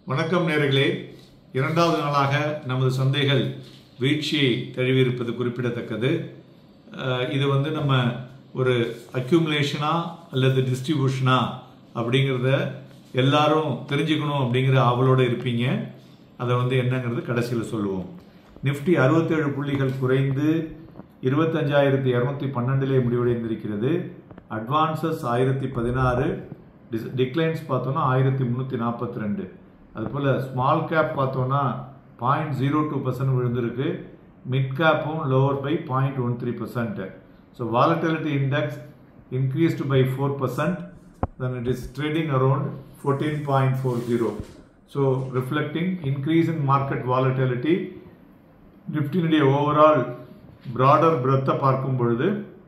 வணக்கம் நேர்களே இரண்டாவது நாளாக நமது சந்தைகள் வீழ்ச்சியை தழுவியிருப்பது குறிப்பிடத்தக்கது அஹ், இது வந்து நம்ம ஒரு அக்யூமுலேஷனா அல்லது டிஸ்ட்ரிபியூஷனா அப்படிங்கிறத எல்லாரும் தெரிஞ்சுக்கணும் அப்படிங்கிற ஆவலோடு இருப்பீங்க அதை வந்து என்னங்கிறது கடைசியில் சொல்லுவோம் நிஃப்டி அறுபத்தேழு புள்ளிகள் குறைந்து இருபத்தஞ்சாயிரத்தி இரநூத்தி பன்னெண்டிலே முடிவடைந்திருக்கிறது அட்வான்சஸ் ஆயிரத்தி பதினாறு டிக்ளைன்ஸ் பார்த்தோன்னா ஆயிரத்தி முந்நூற்றி நாற்பத்தி ரெண்டு அதுபோல் ஸ்மால் கேப் பார்த்தோன்னா பாயிண்ட் ஜீரோ டூ பர்சன்ட் விழுந்திருக்கு மிட் கேப்பும் lower by point one three percent so volatility index increased by four percent then it is trading around 14.40 so reflecting increase in market volatility நிஃப்டினுடைய overall broader பிரெத்தை பார்க்கும் பொழுது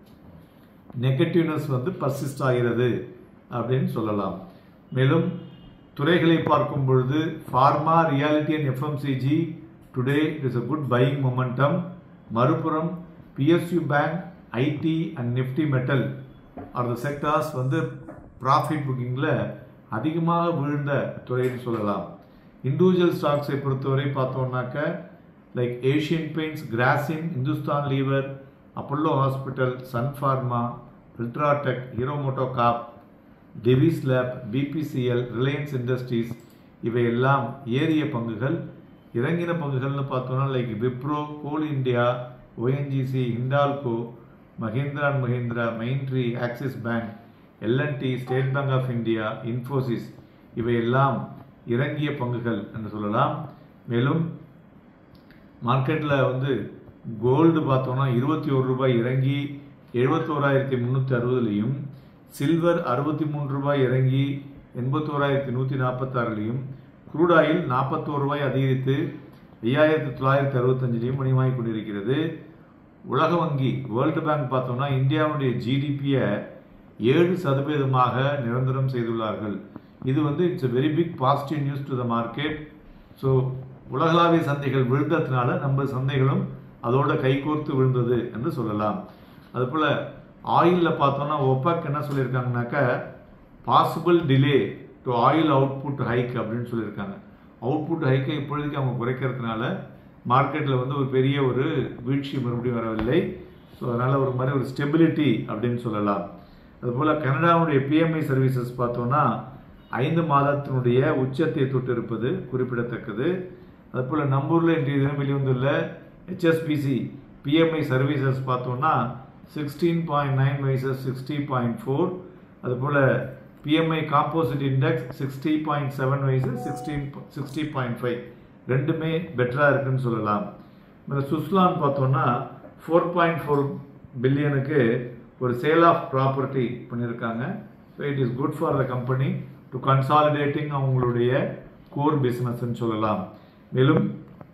negativeness வந்து persist ஆகிறது அப்படின்னு சொல்லலாம் மேலும் துறைகளை பார்க்கும் பொழுது pharma realty and FMCG today it is a good buying momentum மறுபுறம் PSU bank IT and Nifty metal are the sectors வந்து ப்ராஃபிட் புக்கிங்கில் அதிகமாக விழுந்த துறைன்னு சொல்லலாம் இண்டிவிஜுவல் ஸ்டாக்ஸை பொறுத்தவரை பார்த்தோம்னாக்க like Asian Paints Grasim Hindustan Lever Apollo Hospital Sun Pharma UltraTech Hero MotoCorp Divi's Lab BPCL Reliance Industries இவையெல்லாம் ஏறிய பங்குகள் இறங்கின பங்குகள்னு பார்த்தோம்னா like Wipro Coal India ONGC Hindalco Mahindra and Mahindra மெயின்ட்ரி Axis Bank L and T State Bank of India Infosys இவையெல்லாம் இறங்கிய பங்குகள் என்று சொல்லலாம் மேலும் மார்க்கெட்டில் வந்து கோல்டு பார்த்தோம்னா இருபத்தி ஒரு ரூபாய் இறங்கி எழுபத்தோராயிரத்தி முந்நூற்றி அறுபதுலையும் சில்வர் அறுபத்தி மூணு ரூபாய் இறங்கி எண்பத்தோராயிரத்தி நூற்றி நாற்பத்தாறுலையும் க்ரூட் ஆயில் நாற்பத்தோரு ரூபாய் அதிகரித்து ஐயாயிரத்தி தொள்ளாயிரத்தி அறுபத்தஞ்சிலையும் மணிவாங்கி கொண்டிருக்கிறது உலக வங்கி வேர்ல்டு பேங்க் பார்த்தோம்னா இந்தியாவுடைய ஜிடிபியை ஏழு சதவீதமாக நிரந்தரம் செய்துள்ளார்கள் இது வந்து it's a very big positive news to the market so உலகளாவிய சந்தைகள் விழுந்ததுனால நம்ம சந்தைகளும் அதோட கைகோர்த்து விழுந்தது என்று சொல்லலாம் அதுபோல் ஆயிலில் பார்த்தோம்னா ஒப்பக் என்ன சொல்லியிருக்காங்கனாக்க possible delay to oil output hike அப்படின்னு சொல்லியிருக்காங்க அவுட்புட் ஹைக்கை இப்பொழுதைக்கு அவங்க குறைக்கிறதுனால மார்க்கெட்டில் வந்து ஒரு பெரிய ஒரு வீழ்ச்சி மறுபடியும் வரவில்லை ஸோ அதனால் ஒரு மாதிரி ஒரு ஸ்டெபிலிட்டி அப்படின்னு சொல்லலாம் அதுபோல் கனடாவுடைய பிஎம்ஐ சர்வீசஸ் பார்த்தோன்னா ஐந்து மாதத்தினுடைய உச்சத்தை தொட்டிருப்பது குறிப்பிடத்தக்கது அதுபோல் நம்பூரில் இன்றைய தினம் வெளிவந்துள்ள ஹெச்எஸ்பிசி பிஎம்ஐ சர்வீசஸ் பார்த்தோன்னா sixteen point nine versus sixty point four அதுபோல் PMI composite index sixty point seven versus sixteen sixty point five ரெண்டுமே பெட்டராக இருக்குன்னு சொல்லலாம் இந்த சுஸ்லான் பார்த்தோன்னா ஃபோர் பாயிண்ட் ஃபோர் பில்லியனுக்கு ஒரு சேல் ஆஃப் ப்ராப்பர்ட்டி பண்ணியிருக்காங்க so it is good for the company to consolidating அவங்களுடைய கோர் பிஸ்னஸ்ன்னு சொல்லலாம் மேலும்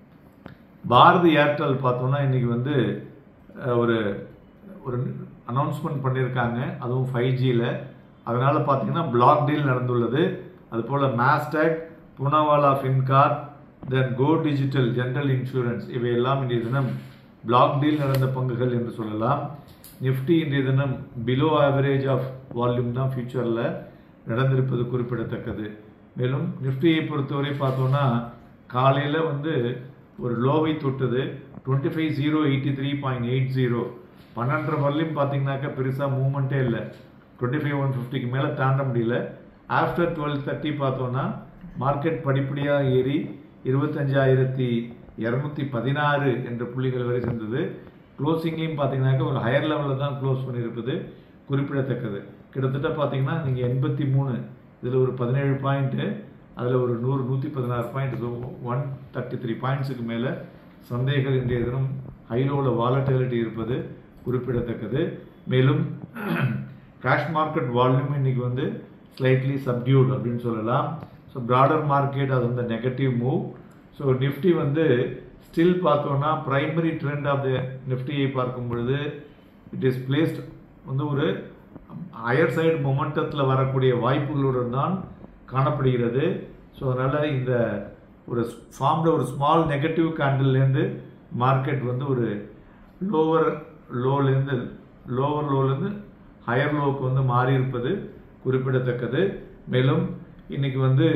பாரதி ஏர்டெல் பார்த்தோம்னா இன்னைக்கு வந்து அஹ், ஒரு ஒரு அனௌன்ஸ்மெண்ட் பண்ணியிருக்காங்க அதுவும் ஃபைவ் ஜியில் அதனால் பார்த்தீங்கன்னா பிளாக் டீல் நடந்துள்ளது அதுபோல் Mastek Poonawalla Fincorp then go digital general insurance இவையெல்லாம் இன்றைய தினம் பிளாக் டீல் நடந்த பங்குகள் என்று சொல்லலாம் நிஃப்டி இன்றைய தினம் பிலோ ஆவரேஜ் ஆஃப் வால்யூம் தான் ஃபியூச்சரில் நடந்திருப்பது குறிப்பிடத்தக்கது மேலும் நிஃப்டியை பொறுத்தவரை பார்த்தோன்னா காலையில் வந்து ஒரு லோவை தொட்டது twenty five zero eighty three point eight zero பன்னெண்டரை வரலையும் பார்த்தீங்கன்னாக்கா பெருசாக மூவ்மெண்ட்டே இல்லை டுவெண்ட்டி ஃபைவ் ஒன் ஃபிஃப்டிக்கு மேலே தாண்ட முடியல ஆஃப்டர் டுவெல் தேர்ட்டி பார்த்தோன்னா மார்க்கெட் படிப்படியாக ஏறி இருபத்தஞ்சாயிரத்தி இரநூத்தி பதினாறு என்ற புள்ளிகள் வரை சென்றது க்ளோசிங்லேயும் பார்த்தீங்கன்னாக்கா ஒரு ஹையர் லெவலில் தான் க்ளோஸ் பண்ணியிருப்பது குறிப்பிடத்தக்கது கிட்டத்தட்ட பார்த்தீங்கன்னா நீங்கள் எண்பத்தி மூணு இதில் ஒரு பதினேழு பாயிண்ட்டு அதில் ஒரு நூறு நூற்றி பதினாறு பாயிண்ட் ஒன் தேர்ட்டி த்ரீ பாயிண்ட்ஸுக்கு மேலே சந்தைகள் இன்றைய தினம் ஹைலோவில் வாலட்டிலிட்டி இருப்பது குறிப்பிடத்தக்கது மேலும் கேஷ் மார்க்கெட் வால்யூம் இன்னைக்கு வந்து ஸ்லைட்லி சப்டியூட் அப்படின்னு சொல்லலாம் ஸோ ப்ராடர் மார்க்கெட் அது வந்து நெகட்டிவ் மூவ் ஸோ நிஃப்டி வந்து ஸ்டில் பார்த்தோன்னா பிரைமரி ட்ரெண்ட் ஆஃப் த நிஃப்டியை பார்க்கும் பொழுது இட் இஸ் பிளேஸ்ட் வந்து ஒரு ஹையர் சைடு மொமெண்டத்தில் வரக்கூடிய வாய்ப்புகளுடன் தான் காணப்படுகிறது ஸோ அதனால் இந்த ஒரு ஃபார்மில் ஒரு ஸ்மால் நெகட்டிவ் கேண்டில்லேருந்து மார்க்கெட் வந்து ஒரு லோவர் லோலேருந்து லோவர் லோலேருந்து ஹையர் லோவுக்கு வந்து மாறி இருப்பது குறிப்பிடத்தக்கது மேலும் இன்னைக்கு வந்து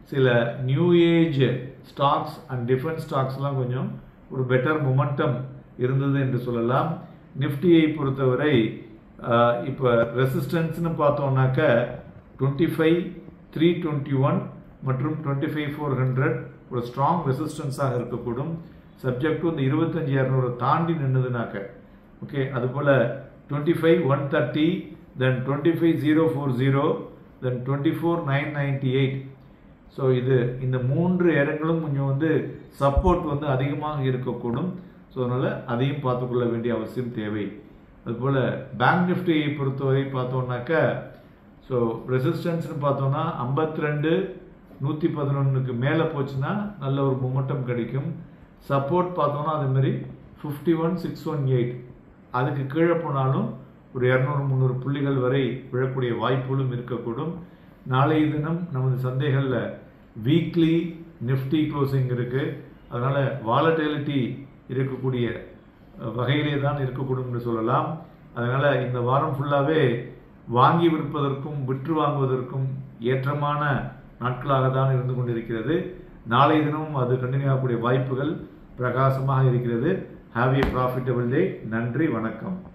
சில new age stocks and defence ஸ்டாக்ஸ்லாம் கொஞ்சம் ஒரு பெட்டர் மொமெண்டம் இருந்தது என்று சொல்லலாம் நிஃப்டியை பொறுத்தவரை இப்போ ரெசிஸ்டன்ஸ்னு பார்த்தோம்னாக்க twenty five three twenty one மற்றும் டுவெண்ட்டி ஃபைவ் ஃபோர் ஹண்ட்ரட் ஒரு ஸ்ட்ராங் ரெசிஸ்டன்ஸாக இருக்கக்கூடும் சப்ஜெக்ட் இந்த இருபத்தஞ்சி இரநூறு தாண்டி நின்றுதுனாக்க ஓகே அதுபோல் twenty five one thirty then twenty five zero four zero then twenty four nine ninety eight so இது இந்த மூன்று இடங்களும் கொஞ்சம் வந்து சப்போர்ட் வந்து அதிகமாக இருக்கக்கூடும் ஸோ அதனால் அதையும் பார்த்துக்கொள்ள வேண்டிய அவசியம் தேவை அதுபோல் பேங்க் நிஃப்டியை பொறுத்தவரை பார்த்தோம்னாக்க ஸோ ரெசிஸ்டன்ஸ்னு பார்த்தோம்னா ஐம்பத்தி ரெண்டு நூற்றி பதினொன்றுக்கு மேலே போச்சுன்னா நல்ல ஒரு மொமெண்டம் கிடைக்கும் சப்போர்ட் பார்த்தோம்னா அதேமாரி fifty one six one eight அதுக்கு கீழே போனாலும் ஒரு இரநூறு முந்நூறு புள்ளிகள் வரை விழக்கூடிய வாய்ப்புகளும் இருக்கக்கூடும் நாளைய தினம் நமது சந்தைகளில் வீக்லி நிஃப்டி க்ளோசிங் இருக்குது அதனால் வாலட்டிலிட்டி இருக்கக்கூடிய வகையிலே தான் இருக்கக்கூடும் என்று சொல்லலாம் அதனால் இந்த வாரம் ஃபுல்லாகவே வாங்கி விற்பதற்கும் விற்று வாங்குவதற்கும் ஏற்றமான நாட்களாக தான் இருந்து கொண்டிருக்கிறது நாளைய தினமும் அது கண்டினியூ ஆகக்கூடிய வாய்ப்புகள் பிரகாசமாக இருக்கிறது ஹாவ் ஏ ப்ராஃபிட்டபிள் டே நன்றி வணக்கம்